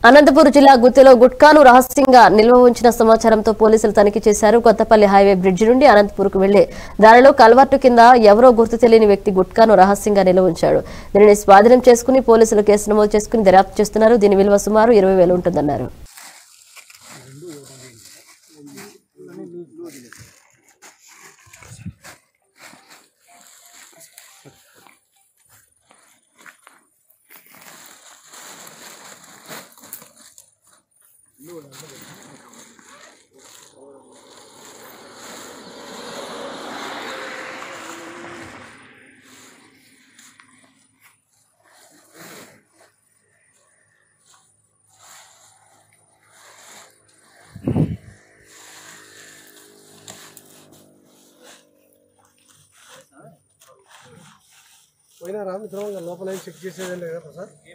అనంతపురం జిల్లా గుత్తిలో గుట్కాను రహస్యంగా నిల్వ ఉంచిన సమాచారంతో పోలీసులు తనిఖీ చేశారు కొత్తపల్లి హైవే బ్రిడ్జి నుండి అనంతపురంకు వెళ్లే దారిలో కల్వర్టు కింద ఎవరో గుర్తు తెలియని వ్యక్తి గుట్కాను రహస్యంగా నిల్వ ఉంచాడు దీనిని స్వాధీనం చేసుకుని పోలీసులు కేసు నమోదు చేసుకుని దర్యాప్తు చేస్తున్నారు దీని విలువ సుమారు ఇరవై వేలు ఉంటుందన్నారు పోయినా రా మిత్రం లోపల ఏం చెక్ చేసేది లేదు కదా సార్